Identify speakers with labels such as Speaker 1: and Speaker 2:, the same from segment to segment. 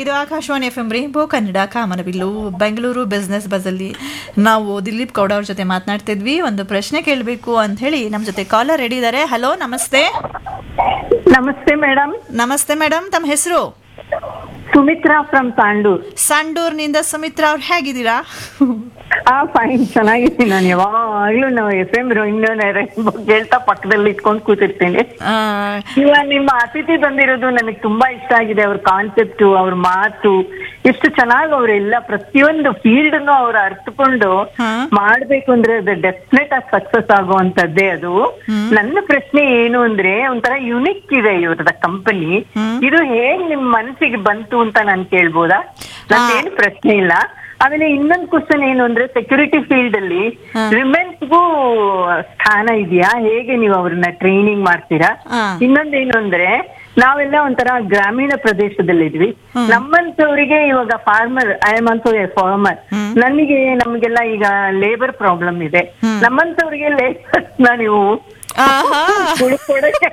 Speaker 1: ಇದು Akashvani F M rainbow Kannada Kamanabillu Bengaluru business ಬಸ್ಸಲ್ಲಿ ನಾವು ದಿಲೀಪ್ ಗೌಡ ಅವ್ರ ಜೊತೆ ಮಾತನಾಡ್ತಿದ್ವಿ ಒಂದು ಪ್ರಶ್ನೆ ಕೇಳಬೇಕು ಅಂತ ಹೇಳಿ ನಮ್ಮ ಜೊತೆ ಕಾಲರ್ ರೆಡಿ ಇದ್ದಾರೆ ಹಲೋ ನಮಸ್ತೆ
Speaker 2: ನಮಸ್ತೆ ಮೇಡಮ್
Speaker 1: ನಮಸ್ತೆ ಮೇಡಮ್ ತಮ್ಮ ಹೆಸರು
Speaker 2: ಸುಮಿತ್ರಾ ಫ್ರಮ್ ತಾಂಡೂರ್
Speaker 1: ಸಂಡೂರ್ನಿಂದ ಸುಮಿತ್ರಾ ಅವ್ರು ಹೇಗಿದ್ದೀರಾ
Speaker 2: ಆ ಫೈನ್ ಚೆನ್ನಾಗಿದ್ದೀನಿ ನಾನು ಯಾವಾಗ್ಲೂ ನಾವು ಎಫ್ ಎಂ ಇನ್ನೂ ಕೇಳ್ತಾ ಪಕ್ಕದಲ್ಲಿ ಇಟ್ಕೊಂಡು ಕೂತಿರ್ತೀನಿ
Speaker 1: ಆ,
Speaker 2: ಇವಾಗ ನಿಮ್ಮ ಅತಿಥಿ ಬಂದಿರೋದು ನನಗೆ ತುಂಬಾ ಇಷ್ಟ ಆಗಿದೆ ಅವ್ರ ಕಾನ್ಸೆಪ್ಟ್ ಅವ್ರ ಮಾತು ಎಷ್ಟು ಚೆನ್ನಾಗಿ ಅವರೆಲ್ಲ ಪ್ರತಿಯೊಂದು ಫೀಲ್ಡ್ ಅನ್ನು ಅವ್ರು ಅರ್ಥಕೊಂಡು
Speaker 1: ಹಾ.
Speaker 2: ಮಾಡ್ಬೇಕು ಅಂದ್ರೆ ಅದು ಡೆಫಿನೆಟ್ ಆಗಿ ಸಕ್ಸಸ್ ಆಗುವಂತದ್ದೇ ಅದು ನನ್ನ ಪ್ರಶ್ನೆ ಏನು ಅಂದ್ರೆ ಒಂಥರ ಯುನಿಕ್ ಇದೆ ಇವ್ರದ ಕಂಪನಿ ಇದು ಹೇಗ್ ನಿಮ್ ಮನಸ್ಸಿಗೆ ಬಂತು ಅಂತ ನಾನು ಕೇಳ್ಬೋದಾ ನಂದೇನು ಪ್ರಶ್ನೆ ಇಲ್ಲ ಆಮೇಲೆ ಇನ್ನೊಂದು ಕ್ವಶನ್ ಏನು ಅಂದ್ರೆ ಸೆಕ್ಯೂರಿಟಿ ಫೀಲ್ಡ್ ಅಲ್ಲಿ ವಿಮೆನ್ಸ್ಗೂ ಸ್ಥಾನ ಇದೆಯಾ ಹೇಗೆ ನೀವು ಅವ್ರನ್ನ ಟ್ರೈನಿಂಗ್ ಮಾಡ್ತೀರಾ
Speaker 1: ಹಾ.
Speaker 2: ಇನ್ನೊಂದೇನು ಅಂದ್ರೆ ನಾವೆಲ್ಲ ಒಂಥರ ಗ್ರಾಮೀಣ ಪ್ರದೇಶದಲ್ಲಿದ್ವಿ ನಮ್ಮಂತವರಿಗೆ ಇವಾಗ farmer I am also a farmer ನನಗೆ ನಮ್ಗೆಲ್ಲ ಈಗ ಲೇಬರ್ ಪ್ರಾಬ್ಲಮ್ ಇದೆ ನಮ್ಮಂತವರಿಗೆ ಲೇಬರ್ ನೀವು
Speaker 1: ಆಹಾ
Speaker 2: ಹುಡುಕೊಡಕ್ಕೆ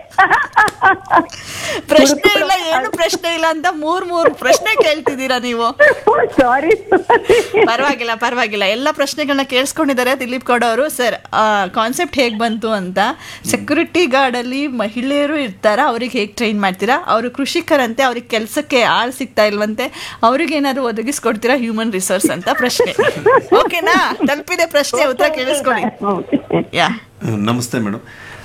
Speaker 1: ಪ್ರಶ್ನೆ ಇಲ್ಲ ಏನು ಪ್ರಶ್ನೆ ಇಲ್ಲ ಅಂತ ಮೂರ್ ಮೂರ್ ಪ್ರಶ್ನೆ ಕೇಳ್ತಿದ್ದೀರಾ ನೀವು
Speaker 2: ಸಾರಿ
Speaker 1: ಪರವಾಗಿಲ್ಲ ಪರವಾಗಿಲ್ಲ ಎಲ್ಲ ಪ್ರಶ್ನೆಗಳನ್ನ ಕೇಳಿಸ್ಕೊಂಡಿದ್ದಾರೆ ದಿಲೀಪ್ ಗೌಡ ಅವರು ಸರ್ ಕಾನ್ಸೆಪ್ಟ್ ಹೇಗೆ ಬಂತು ಅಂತ ಸೆಕ್ಯೂರಿಟಿ ಗಾರ್ಡಲ್ಲಿ ಮಹಿಳೆಯರು ಇರ್ತಾರ ಅವ್ರಿಗೆ ಹೇಗೆ ಟ್ರೈನ್ ಮಾಡ್ತೀರಾ ಅವರು ಕೃಷಿಕರಂತೆ ಅವ್ರಿಗೆ ಕೆಲಸಕ್ಕೆ ಆಳ್ ಸಿಗ್ತಾ ಇಲ್ವಂತೆ ಅವ್ರಿಗೆ ಏನಾದ್ರು ಒದಗಿಸ್ಕೊಡ್ತೀರಾ ಹ್ಯೂಮನ್ ರಿಸೋರ್ಸ್ ಅಂತ ಪ್ರಶ್ನೆ ಓಕೆನಾ ತಲುಪಿದೆ ಪ್ರಶ್ನೆ ಉತ್ತರ ಕೇಳಿಸ್ಕೊಳ್ಳಿ ಯಾ
Speaker 3: ನಮಸ್ತೆ ಮೇಡಮ್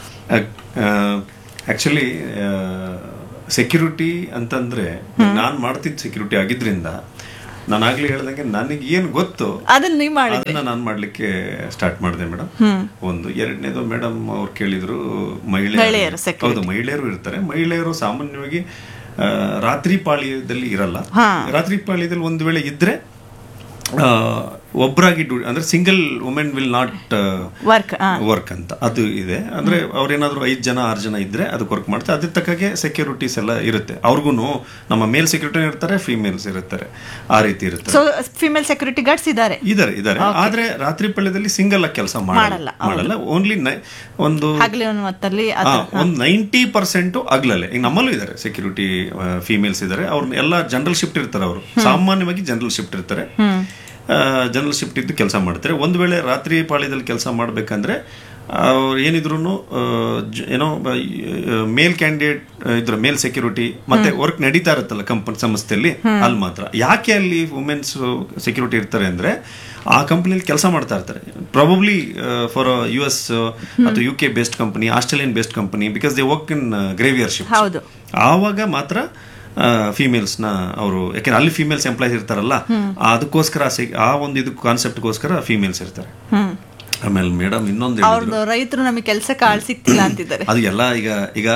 Speaker 3: ಆ್ಯಕ್ಚುಲಿ ಸೆಕ್ಯೂರಿಟಿ ಅಂತಂದ್ರೆ ನಾನು ಮಾಡ್ತಿದ್ದ ಸೆಕ್ಯೂರಿಟಿ ಆಗಿದ್ರಿಂದ ನಾನು ಆಗ್ಲೇ ಹೇಳ್ದಂಗೆ ನನಗೆ ಏನು ಗೊತ್ತು
Speaker 1: ಅದನ್ನ ನೀವು ಮಾಡಿ
Speaker 3: ಅದನ್ನ ನಾನು ಮಾಡ್ಲಿಕ್ಕೆ ಸ್ಟಾರ್ಟ್ ಮಾಡಿದೆ ಮೇಡಮ್ ಒಂದು ಎರಡನೇದು ಮೇಡಮ್ ಅವ್ರು ಕೇಳಿದ್ರು
Speaker 1: ಮಹಿಳೆಯರು,
Speaker 3: ಮಹಿಳೆಯರು
Speaker 1: security.
Speaker 3: ಹೌದು ಮಹಿಳೆಯರು ಇರ್ತಾರೆ ಮಹಿಳೆಯರು ಸಾಮಾನ್ಯವಾಗಿ ಆ, ರಾತ್ರಿ ಪಾಳ್ಯದಲ್ಲಿ ಇರಲ್ಲ
Speaker 1: ಹಾ.
Speaker 3: ರಾತ್ರಿ ಪಾಳ್ಯದಲ್ಲಿ ಒಂದು ವೇಳೆ ಇದ್ರೆ ಆ, ಒಬ್ರಾಗಿ ಡ್ಯೂ ಅಂದ್ರೆ single women will not
Speaker 1: work
Speaker 3: work ಅಂತ ಅದು ಇದೆ ಅಂದ್ರೆ ಅವ್ರೇನಾದ್ರು ಐದ್ ಜನ ಆರು ಜನ ಇದ್ರೆ ಅದಕ್ಕೆ ವರ್ಕ್ ಮಾಡ್ತಾರೆ ಅದ್ರ ತಕ್ಕಾಗೆ ಸೆಕ್ಯೂರಿಟೀಸ್ ಎಲ್ಲ ಇರುತ್ತೆ ಅವ್ರಿಗೂ ನಮ್ಮ ಮೇಲ್ ಸೆಕ್ಯೂರಿಟಿ ಇರ್ತಾರೆ ಫಿಮೇಲ್ಸ್ ಇರ್ತಾರೆ ಆ ರೀತಿ ಇರುತ್ತೆ
Speaker 1: ಸೊ ಫಿಮೇಲ್ ಸೆಕ್ಯೂರಿಟಿ ಗಾರ್ಡ್ಸ್ ಇದ್ದಾರೆ
Speaker 3: ಇದಾರೆ ಇದಾರೆ ಆದ್ರೆ ರಾತ್ರಿ ಪಳ್ಯದಲ್ಲಿ ಸಿಂಗಲ್ ಆಗಿ ಕೆಲಸ
Speaker 1: ಮಾಡಲ್ಲ,
Speaker 3: ಮಾಡಲ್ಲ ಮಾಡಲ್ಲ ಓನ್ಲಿ ಒಂದು
Speaker 1: ಹಗಲಿ ಹೊತ್ತಲ್ಲಿ
Speaker 3: ಆ, ಒಂದ್ ನೈಂಟಿ ಪರ್ಸೆಂಟ್ ಆಗ್ಲಲ್ಲೇ ಈಗ ನಮ್ಮಲ್ಲೂ ಇದಾರೆ ಸೆಕ್ಯೂರಿಟಿ ಫಿಮೇಲ್ಸ್ ಇದಾರೆ ಅವ್ರ ಎಲ್ಲ ಜನರಲ್ ಶಿಫ್ಟ್ ಇರ್ತಾರೆ ಅವರು ಸಾಮಾನ್ಯವಾಗಿ ಜನರಲ್ ಶಿಫ್ಟ್ ಇರ್ತಾರೆ ಜನರಲ್ ಶಿಫ್ಟ್ ಇದ್ದು ಕೆಲಸ ಮಾಡ್ತಾರೆ ಒಂದ್ ವೇಳೆ ರಾತ್ರಿ ಪಾಳ್ಯದಲ್ಲಿ ಕೆಲಸ ಮಾಡ್ಬೇಕಂದ್ರೆ ಅವ್ರು ಏನಿದ್ರು ಏನೋ ಮೇಲ್ ಕ್ಯಾಂಡಿಡೇಟ್ ಇದ್ರ ಮೇಲ್ ಸೆಕ್ಯೂರಿಟಿ ಮತ್ತೆ ವರ್ಕ್ ನಡೀತಾ ಇರುತ್ತಲ್ಲ ಕಂಪನಿ ಸಂಸ್ಥೆಯಲ್ಲಿ ಅಲ್ಲಿ ಮಾತ್ರ ಯಾಕೆ ಅಲ್ಲಿ ವುಮೆನ್ಸ್ ಸೆಕ್ಯೂರಿಟಿ ಇರ್ತಾರೆ ಅಂದ್ರೆ ಆ ಕಂಪನಿಯಲ್ಲಿ ಕೆಲಸ ಮಾಡ್ತಾ ಇರ್ತಾರೆ ಪ್ರಾಬಬ್ಲಿ ಫಾರ್ ಯು ಎಸ್ ಅಥವಾ U K based company Australian based company because they work in graveyard shift
Speaker 1: ಹೌದು.
Speaker 3: ಆವಾಗ ಮಾತ್ರ ಫಿಮೇಲ್ಸ್ ನ ಅವರು ಯಾಕೆಂದ್ರೆ ಅಲ್ಲಿ ಫಿಮೇಲ್ಸ್ ಎಂಪ್ಲಾಯ್ಸ್ ಇರ್ತಾರಲ್ಲ ಅದಕ್ಕೋಸ್ಕರ ಸೆ- ಆ ಒಂದು ಇದು ಕಾನ್ಸೆಪ್ಟ್ಗೋಸ್ಕರ ಫಿಮೇಲ್ಸ್ ಇರ್ತಾರೆ ಆಮೇಲೆ ಮೇಡಮ್ ಇನ್ನೊಂದು ಹೇಳಿದ್ರು.
Speaker 1: ಅವ್ರದ್ದು ರೈತರು ನಮಗೆ ಕೆಲಸಕ್ಕೆ ಆಳ್ ಸಿಗ್ತಿಲ್ಲ ಅಂತಿದ್ದಾರೆ
Speaker 3: ಅದು ಎಲ್ಲ ಈಗ ಈಗ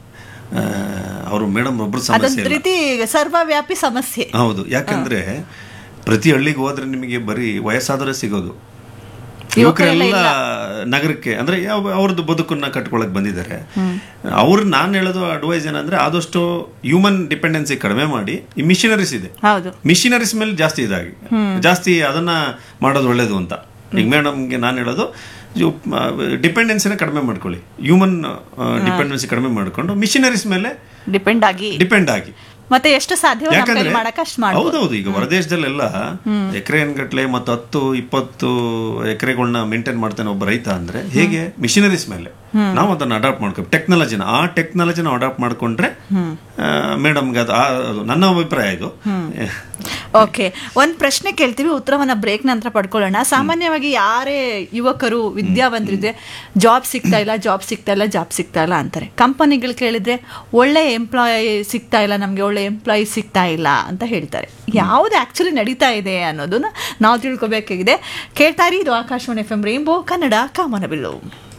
Speaker 3: ಅವರು ಮೇಡಮ್ ಒಬ್ರು ಸಮಸ್ಯೆ
Speaker 1: ಅದೊಂದು
Speaker 3: ಇಲ್ಲ
Speaker 1: ರೀತಿ ಸರ್ವವ್ಯಾಪಿ ಸಮಸ್ಯೆ
Speaker 3: ಹೌದು ಯಾಕಂದ್ರೆ ಪ್ರತಿ ಹಳ್ಳಿಗೆ ಹೋದ್ರೆ ನಿಮಗೆ ಬರೀ ವಯಸ್ಸಾದವರೇ ಸಿಗೋದು
Speaker 1: ಯುವಕರೆಲ್ಲ
Speaker 3: ಯುವಕರೆಲ್ಲ ನಗರಕ್ಕೆ ಅಂದ್ರೆ ಯಾವ ಅವ್ರದ್ದು ಬದುಕನ್ನ ಕಟ್ಕೊಳಕ್ ಬಂದಿದ್ದಾರೆ ಅವ್ರು ನಾನು ಹೇಳೋದು ಅಡ್ವೈಸ್ ಏನಂದ್ರೆ ಆದಷ್ಟು ಹ್ಯೂಮನ್ ಡಿಪೆಂಡೆನ್ಸಿ ಕಡಿಮೆ ಮಾಡಿ ಈ ಮಿಷನರೀಸ್ ಇದೆ
Speaker 1: ಹೌದು
Speaker 3: ಮಿಷನರೀಸ್ ಮೇಲೆ ಜಾಸ್ತಿ ಇದಾಗಿ ಜಾಸ್ತಿ ಅದನ್ನ ಮಾಡೋದು ಒಳ್ಳೇದು ಅಂತ ಈಗ ಮೇಡಮ್ಗೆ ನಾನು ಹೇಳೋದು ಡಿಪೆಂಡೆನ್ಸಿನ ಕಡಿಮೆ ಮಾಡ್ಕೊಳ್ಳಿ ಹ್ಯೂಮನ್ ಡಿಪೆಂಡೆನ್ಸಿ ಕಡಿಮೆ ಮಾಡ್ಕೊಂಡು ಮಿಷನರೀಸ್ ಮೇಲೆ
Speaker 1: ಡಿಪೆಂಡ್ ಆಗಿ
Speaker 3: ಡಿಪೆಂಡ್ ಆಗಿ
Speaker 1: ಮತ್ತೆ ಎಷ್ಟು ಸಾಧ್ಯವೋ ನಮ್ಮ ಕೈಲಿ
Speaker 3: ಯಾಕಂದ್ರೆ
Speaker 1: ಮಾಡಕ್ ಅಷ್ಟು ಮಾಡ್ಬೋದು
Speaker 3: ಹೌದೌದು ಈಗ ಹೊರದೇಶದಲ್ಲೆಲ್ಲ ಎಕರೆ ಗಟ್ಲೆ ಮತ್ತು ಹತ್ತು ಇಪ್ಪತ್ತು ಎಕರೆಗಳನ್ನ ಮೇಂಟೈನ್ ಮಾಡ್ತಾನೆ ಒಬ್ಬ ರೈತ ಅಂದ್ರೆ ಹೇಗೆ ಮಿಷನರೀಸ್ ಮೇಲೆ ನಾವು ಅದನ್ನ ಅಡಾಪ್ಟ್ ಮಾಡ್ಕೊ ಟೆಕ್ನಾಲಜಿನ ಆ ಟೆಕ್ನಾಲಜಿನ ಅಡಾಪ್ಟ್ ಮಾಡ್ಕೊಂಡ್ರೆ ಮೇಡಮ್ಗೆ ಅದು ಆ- ಅದು ನನ್ನ ಅಭಿಪ್ರಾಯ ಇದು
Speaker 1: ಓಕೆ ಒಂದ್ ಪ್ರಶ್ನೆ ಕೇಳ್ತೀವಿ ಉತ್ತರವನ್ನ ಬ್ರೇಕ್ ನಂತರ ಪಡ್ಕೊಳ್ಳೋಣ ಸಾಮಾನ್ಯವಾಗಿ ಯಾರೇ ಯುವಕರು ವಿದ್ಯಾವಂತರಿದ್ರೆ ಜಾಬ್ ಸಿಗ್ತಾ ಇಲ್ಲ ಜಾಬ್ ಸಿಗ್ತಾ ಇಲ್ಲ ಜಾಬ್ ಸಿಗ್ತಾ ಇಲ್ಲ ಅಂತಾರೆ ಕಂಪನಿಗಳು ಕೇಳಿದ್ರೆ ಒಳ್ಳೆ ಎಂಪ್ಲಾಯ್ ಸಿಗ್ತಾ ಇಲ್ಲ ನಮ್ಗೆ ಒಳ್ಳೆ ಎಂಪ್ಲಾಯಿ ಸಿಗ್ತಾ ಇಲ್ಲ ಅಂತ ಹೇಳ್ತಾರೆ ಯಾವ್ದು ಆಕ್ಚುಲಿ ನಡೀತಾ ಇದೆ ಅನ್ನೋದನ್ನ ನಾವು ತಿಳ್ಕೊಬೇಕಾಗಿದೆ ಕೇಳ್ತಾರಿ ಇದು Akashvani F M rainbow Kannada ಕಾಮನಬಿಲ್ಲು